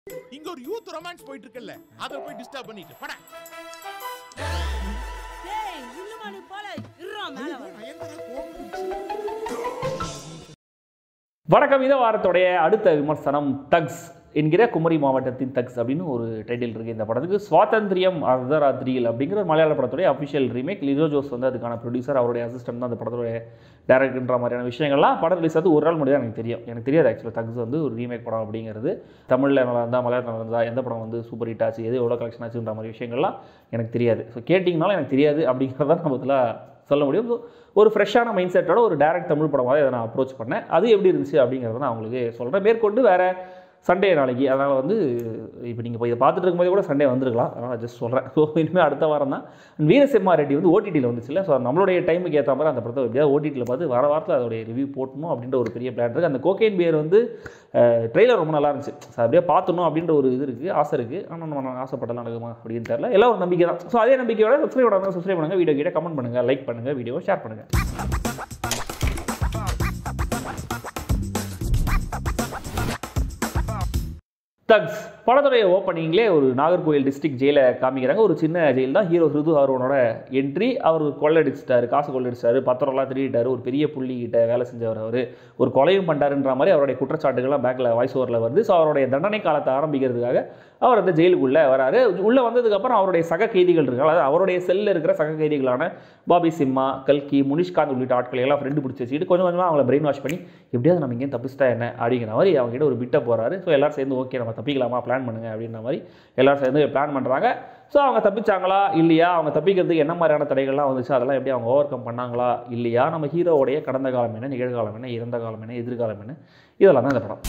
இங்க ஒரு youth romance போயிட்டு இருக்குல்ல அத போய் டிஸ்டர்ப் பண்ணிட்டு பட டேய் இன்னுமா நீ போல இருறா மேல வா வணக்கம் இந்த வாரத்துடைய அடுத்த விமர்சனம் தக்ஸ் என்கிற குமரி மாவட்டத்தின் தக்ஸ் அப்படின்னு ஒரு டைட்டில் இருக்குது இந்த படத்துக்கு சுவாதந்திரியம் அர்த்தராத்திரியில் அப்படிங்கிற ஒரு மலையாள படத்துடைய அஃபிஷியல் ரீமேக் லிஜோ ஜோஸ் வந்து அதுக்கான ப்ரொடியூசர் அவருடைய அசிஸ்டன்ட் தான் அந்த படத்துடைய டேரக்டர்ன்ற மாதிரியான விஷயங்கள்லாம் படம் ரிலீஸ் ஆகுது ஒரு நாள் முடியாது எனக்கு தெரியும் எனக்கு தெரியாது ஆக்சுவலாக தக்ஸ் வந்து ஒரு ரீமேக் படம் அப்படிங்கிறது தமிழில் நல்லா இருந்தால் மலையாளம் நல்லா இருந்தால் எந்த படம் வந்து சூப்பர் ஹிட் ஆச்சு எது எவ்வளோ கலெக்ஷன் ஆச்சுன்ற மாதிரி விஷயங்கள்லாம் எனக்கு தெரியாது ஸோ கேட்டிங்கனாலும் எனக்கு தெரியாது அப்படிங்கிறத நம்ம இதில் சொல்ல முடியும் So, ஒரு ஃப்ரெஷ்ஷான மைண்ட் செட்டோட ஒரு டேரக்ட் தமிழ் படமாக இதை நான் அப்ரோச் பண்ணேன் அது எப்படி இருந்துச்சு அப்படிங்கிறத நான் உங்களுக்கு சொல்கிறேன் மேற்கொண்டு வேறு சண்டே நாளைக்கு அதனால் வந்து இப்போ நீங்கள் இப்போ இதை பார்த்துட்டு இருக்கும்போதே கூட சண்டே வந்திருக்கலாம் அதனால் ஜஸ்ட் சொல்கிறேன் ஸோ இனிமேல் அடுத்த வாரம் தான் வீரசிம்மா ரெட்டி வந்து ஓடிடியில் வந்துச்சுல்ல ஸோ நம்மளுடைய டைமுக்கு ஏற்ற மாதிரி அந்த படத்தை எப்படியாவது ஓடிடியில் பார்த்து வர வாரத்தில் அதோடைய ரிவ்யூ போட்டணும் அப்படின்ற ஒரு பெரிய பிளான் இருக்குது அந்த கோகேன் பியர் வந்து ட்ரெய்லர் ரொம்ப நல்லா இருந்துச்சு ஸோ அப்படியே பார்த்துணும் அப்படின்ற ஒரு இது இருக்குது ஆசை இருக்குது ஆனால் நம்ம ஆசைப்பட்டலாம் நடக்குமா அப்படின்னு தெரியல எல்லாம் ஒரு நம்பிக்கை தான் ஸோ அதே நம்பிக்கையோட சப்ஸ்கிரைப் பண்ணுங்க சப்ஸ்கிரைப் பண்ணுங்கள் வீடியோ கிட்ட கமெண்ட் பண்ணுங்கள் லைக் பண்ணுங்கள் வீடியோவை ஷேர் பண்ணுங்கள் தக்ஸ் படத்துடைய ஓப்பனிங்லே ஒரு நாகர்கோவில் டிஸ்ட்ரிக்ட் ஜெயிலை காமிக்கிறாங்க ஒரு சின்ன ஜெயில் தான் ஹீரோ ஹிருது ஹாரோனோட என்ட்ரி அவர் கொள்ளடிச்சிட்டாரு காசு கொள்ளடிச்சிட்டாரு பத்திரம்லாம் திருடிட்டாரு ஒரு பெரிய புள்ளி கிட்ட வேலை செஞ்சவர் அவர் ஒரு கொலையும் பண்ணிட்டாருன்ற மாதிரி அவருடைய குற்றச்சாட்டுகள்லாம் பேக்கில் வாய்ஸ் ஓவரில் வருது ஸோ அவருடைய தண்டனை காலத்தை ஆரம்பிக்கிறதுக்காக அவர் அந்த ஜெயிலுக்குள்ளே வராரு உள்ளே வந்ததுக்கப்புறம் அவருடைய சக கைதிகள் இருக்காங்க அதாவது அவருடைய செல்லில் இருக்கிற சக கைதிகளான பாபி சிம்மா கல்கி முனிஷ்காந்த் உள்ளிட்ட ஆட்களை எல்லாம் ஃப்ரெண்டு பிடிச்சி வச்சுக்கிட்டு கொஞ்சம் கொஞ்சமாக அவங்கள பிரெயின் வாஷ் பண்ணி எப்படியாவது நம்ம இங்கேயும் தப்பிச்சிட்டா என்ன அப்படிங்கிற மாதிரி அவங்க கிட்ட ஒரு பிட்டை போகிறாரு ஸோ எல்லாரும் சேர்ந்து ஓகே நம்ம தப்பிக்கலாமா பிளான் பண்ணுங்க அப்படின்ற மாதிரி எல்லாரும் சேர்ந்து பிளான் பண்ணுறாங்க ஸோ அவங்க தப்பிச்சாங்களா இல்லையா அவங்க தப்பிக்கிறதுக்கு என்ன மாதிரியான தடைகள்லாம் வந்துச்சு அதெல்லாம் எப்படி அவங்க ஓவர் கம் பண்ணாங்களா இல்லையா நம்ம ஹீரோவுடைய கடந்த காலம் என்ன நிகழ்காலம் என்ன இறந்த காலம் என்ன எதிர்காலம் என்ன இதெல்லாம் தான் இந்த படம்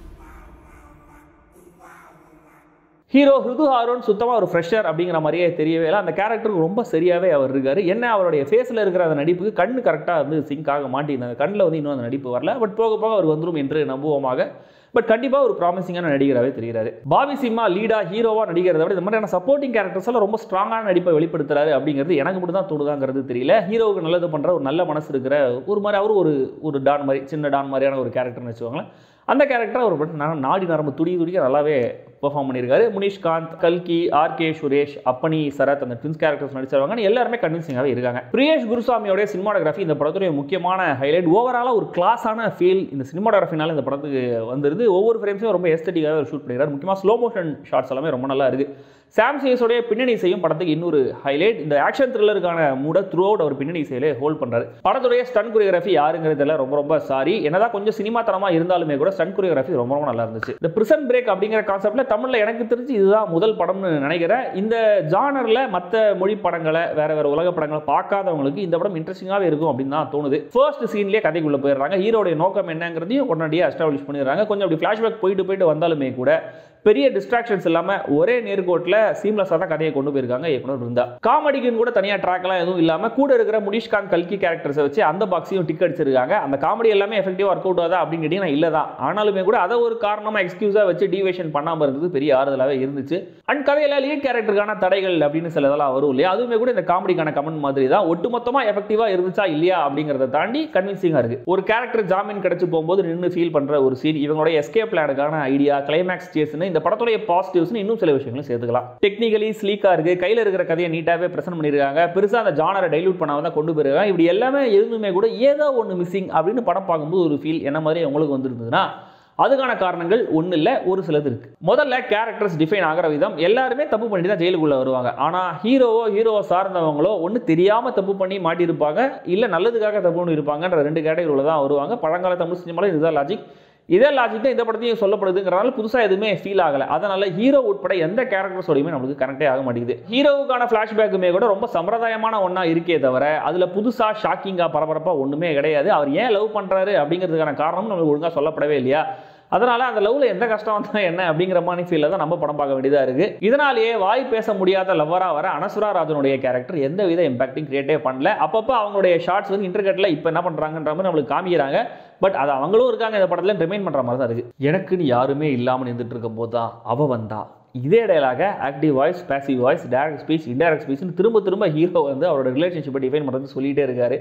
ஹீரோ ஹிருது ஹாரோன் சுத்தமாக ஒரு ஃப்ரெஷர் அப்படிங்கிற மாதிரியே தெரியவே இல்லை அந்த கேரக்டருக்கு ரொம்ப சரியாகவே அவர் இருக்கார் என்ன அவருடைய ஃபேஸில் இருக்கிற அந்த நடிப்புக்கு கண்ணு கரெக்டாக வந்து சிங்க் ஆக மாட்டேங்குது கண்ணில் வந்து இன்னும் அந்த நடிப்பு வரல பட் போக போக அவர் வந்துடும் என்று நம்புவோமாக பட் கண்டிப்பாக ஒரு ப்ராமிசிங்கான நடிகராகவே தெரிகிறாரு பாபி சிம்மா லீடா ஹீரோவாக நடிக்கிறத விட இந்த மாதிரியான சப்போர்ட்டிங் கேரக்டர்ஸ் எல்லாம் ரொம்ப ஸ்ட்ராங்கான நடிப்பை வெளிப்படுத்துறாரு அப்படிங்கிறது எனக்கு மட்டும் தான் தோணுதாங்கிறது தெரியல ஹீரோவுக்கு நல்லது பண்ணுற ஒரு நல்ல மனசு இருக்கிற ஒரு மாதிரி அவர் ஒரு ஒரு டான் மாதிரி சின்ன டான் மாதிரியான ஒரு கேரக்டர்னு வச்சுக்கோங்களேன் அந்த கேரக்டர் அவர் பட் நான் நாடி நரம்பு துடி துடிக்க நல்லாவே பெர்ஃபார்ம் பண்ணியிருக்காரு முனிஷ்காந்த் கல்கி ஆர்கே சுரேஷ் அப்பனி சரத் அந்த ட்வின்ஸ் கேரக்டர்ஸ் நடிச்சிருவாங்க எல்லாருமே கன்வின்சிங்காகவே இருக்காங்க பிரியேஷ் குருசாமியோட சினிமாடோகிராஃபி இந்த படத்துடைய முக்கியமான ஹைலைட் ஓவராலாக ஒரு கிளாஸான ஃபீல் இந்த சினிமாடோகிராஃபினால இந்த படத்துக்கு வந்துருது ஒவ்வொரு ஃப்ரேம்ஸையும் ரொம்ப எஸ்தட்டிக்காகவே ஷூட் பண்ணிக்கிறார் முக்கியமாக ஸ்லோ மோஷன் ஷாட்ஸ் எல்லாமே ரொம்ப நல்லா இருக்குது சாம் சேஸோடைய பின்னணி இசையும் படத்துக்கு இன்னொரு ஹைலைட் இந்த ஆக்ஷன் த்ரில்லருக்கான மூட த்ரூ அவுட் அவர் பின்னணி இசையிலே ஹோல்ட் பண்ணுறாரு படத்துடைய ஸ்டன் கொரியோகிராஃபி யாருங்கிறதுல ரொம்ப ரொம்ப சாரி என்னதான் கொஞ்சம் சினிமா தரமாக இருந்தாலுமே கூட ஸ்டன் கொரியோகிராஃபி ரொம்ப ரொம்ப நல்லா இருந்துச்சு இந்த பிரிசன் பிரேக் அப்படிங்கிற கான்செப்ட்ல தமிழில் எனக்கு தெரிஞ்சு இதுதான் முதல் படம்னு நினைக்கிறேன் இந்த ஜானரில் மற்ற மொழி படங்களை வேற வேற உலக படங்களை பார்க்காதவங்களுக்கு இந்த படம் இன்ட்ரெஸ்டிங்காகவே இருக்கும் அப்படின்னு தான் தோணுது ஃபர்ஸ்ட் சீன்லேயே கதைக்குள்ளே போயிடுறாங்க ஹீரோடைய நோக்கம் என்னங்கிறதையும் உடனடியாக எஸ்டாப்ளிஷ் பண்ணிடுறாங்க கொஞ்சம் அப்படி ஃப்ளாஷ்பேக் போயிட்டு போயிட்டு வந்தாலுமே கூட பெரிய டிஸ்ட்ராக்ஷன்ஸ் இல்லாமல் ஒரே நேர்கோட்டில் சீம்லஸாக தான் கதையை கொண்டு போயிருக்காங்க இயக்குனர் இருந்தா காமெடிக்குன்னு கூட தனியாக ட்ராக்லாம் எதுவும் இல்லாமல் கூட இருக்கிற முனிஷ்காந்த் கல்கி கேரக்டர்ஸை வச்சு அந்த பாக்ஸையும் டிக் அடிச்சிருக்காங்க அந்த காமெடி எல்லாமே எஃபெக்டிவாக ஒர்க் அவுட் ஆகுதா அப்படின்னு கேட்டிங்கன்னா இல்லை தான் ஆனாலுமே கூட அதை ஒரு காரணமாக எக்ஸ்கியூஸாக வச்சு டிவேஷன் பண்ணாமல் இருந்தது பெரிய ஆறுதலாகவே இருந்துச்சு அண்ட் கதையில் லீட் கேரக்டருக்கான தடைகள் அப்படின்னு சில இதெல்லாம் வரும் இல்லையா அதுவுமே கூட இந்த காமெடிக்கான கமெண்ட் மாதிரி தான் ஒட்டுமொத்தமாக எஃபெக்டிவாக இருந்துச்சா இல்லையா அப்படிங்கிறத தாண்டி கன்வின்சிங்காக இருக்குது ஒரு கேரக்டர் ஜாமீன் கிடைச்சு போகும்போது நின்று ஃபீல் பண்ணுற ஒரு சீன் இவங்களோட எஸ்கேப் பிளானுக்கான ஐடியா கிளைமேக்ஸ் சேஸ்னு இந்த படத்துடைய பாசிட்டிவ்ஸ்னு இன்னும் சில விஷயங்களும் சேர்த்துக்கலாம் டெக்னிக்கலி ஸ்லீக்காக இருக்குது கையில் இருக்கிற கதையை நீட்டாகவே ப்ரெசென்ட் பண்ணியிருக்காங்க பெருசாக அந்த ஜானரை டைலூட் பண்ணாம தான் கொண்டு போயிருக்காங்க இப்படி எல்லாமே எதுவுமே கூட ஏதோ ஒன்று மிஸ்ஸிங் அப்படின்னு படம் பார்க்கும்போது ஒரு ஃபீல் என்ன மாதிரி உங்களுக்கு வந்திருந்ததுன்னா அதுக்கான காரணங்கள் ஒன்றும் இல்லை ஒரு சிலது இருக்கு முதல்ல கேரக்டர்ஸ் டிஃபைன் ஆகிற விதம் எல்லாருமே தப்பு பண்ணி தான் ஜெயிலுக்குள்ளே வருவாங்க ஆனால் ஹீரோவோ ஹீரோவை சார்ந்தவங்களோ ஒன்று தெரியாமல் தப்பு பண்ணி மாட்டியிருப்பாங்க இல்லை நல்லதுக்காக தப்பு பண்ணி இருப்பாங்கன்ற ரெண்டு கேட்டகரியில் தான் வருவாங்க பழங்கால தமிழ் சினிமாவில் இதுதான் லாஜிக் இதே லாஜிக் தான் இந்த படத்தையும் சொல்லப்படுதுங்கிறனால புதுசாக எதுவுமே ஃபீல் ஆகலை அதனால ஹீரோ உட்பட எந்த கேரக்டர்ஸோடையுமே நம்மளுக்கு கனெக்டே ஆக மாட்டேங்குது ஹீரோவுக்கான ஃப்ளாஷ்பேக்குமே கூட ரொம்ப சம்பிரதாயமான ஒன்றா இருக்கே தவிர அதில் புதுசாக ஷாக்கிங்காக பரபரப்பாக ஒன்றுமே கிடையாது அவர் ஏன் லவ் பண்ணுறாரு அப்படிங்கிறதுக்கான காரணம் நம்மளுக்கு ஒழுங்காக சொல்லப்படவே இல்லையா அதனால அந்த லவ்ல எந்த கஷ்டம் வந்தா என்ன அப்படிங்கிற மாதிரி ஃபீல்ல தான் நம்ம படம் பார்க்க வேண்டியதா இருக்கு இதனாலேயே வாய் பேச முடியாத லவ்வரா வர அனசுரா ராஜனுடைய கேரக்டர் எந்த வித இம்பாக்டிங் கிரியேட்டே பண்ணல அப்பப்போ அவங்களுடைய ஷார்ட்ஸ் வந்து இன்டர்கட்ல இப்போ என்ன பண்றாங்கன்ற மாதிரி நம்மளுக்கு காமிக்கிறாங்க பட் அது அவங்களும் இருக்காங்க இந்த படத்துல ரிமைன் பண்ற மாதிரி தான் இருக்கு எனக்குன்னு யாருமே இல்லாமல் நின்றுட்டு இருக்கும் போது தான் அவ வந்தா இதே dialogue active voice passive voice direct speech indirect ஸ்பீச்னு திரும்ப திரும்ப ஹீரோ வந்து அவரோட ரிலேஷன்ஷிப்பை டிஃபைன் பண்ணுறது சொல்லிட்டே இருக்காரு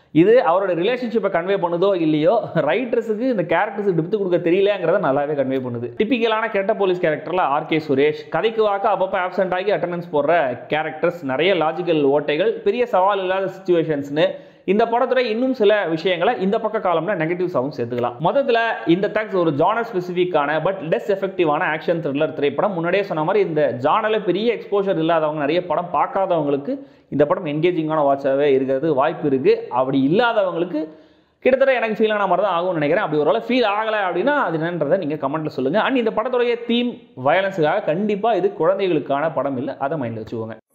இது அவரோட ரிலேஷன்ஷிப்பை கன்வே பண்ணுதோ இல்லையோ ரைட்டர்ஸுக்கு இந்த கேரக்டர்ஸுக்கு டிப்த்து கொடுக்க தெரியலங்கிறத நல்லாவே கன்வே பண்ணுது டிப்பிக்கலான கெட்ட போலீஸ் கேரக்டரில் ஆர்கே சுரேஷ் கதைக்கு வாக்க அப்பப்போ ஆப்சென்ட் ஆகி அட்டண்டன்ஸ் போடுற கேரக்டர்ஸ் நிறைய லாஜிக்கல் ஓட்டைகள் பெரிய சவால் இல்லாத சுச்சுவேஷன்ஸ்னு இந்த படத்துல இன்னும் சில விஷயங்களை இந்த பக்க காலம்ல நெகட்டிவ்ஸாகவும் சேர்த்துக்கலாம் மொத்தத்தில் இந்த தேக்ஸ் ஒரு ஜானர் ஸ்பெசிஃபிக்கான பட் லெஸ் எஃபெக்டிவான ஆக்ஷன் த்ரில்லர் திரைப்படம் முன்னாடியே சொன்ன மாதிரி இந்த ஜானல பெரிய எக்ஸ்போஷர் இல்லாதவங்க நிறைய படம் பார்க்காதவங்களுக்கு இந்த படம் என்கேஜிங்கான வாட்சாகவே இருக்கிறது வாய்ப்பு இருக்கு அப்படி இல்லாதவங்களுக்கு கிட்டத்தட்ட எனக்கு ஃபீல் ஆன மாதிரி தான் ஆகும்னு நினைக்கிறேன் அப்படி ஒரு ஃபீல் ஆகலை அப்படின்னா அது என்னன்றதை நீங்கள் கமெண்ட்ல சொல்லுங்கள் அண்ட் இந்த படத்துடைய தீம் வயலன்ஸுக்காக கண்டிப்பாக இது குழந்தைகளுக்கான படம் இல்லை அதை மைண்டில் வச்சுக்கோங்க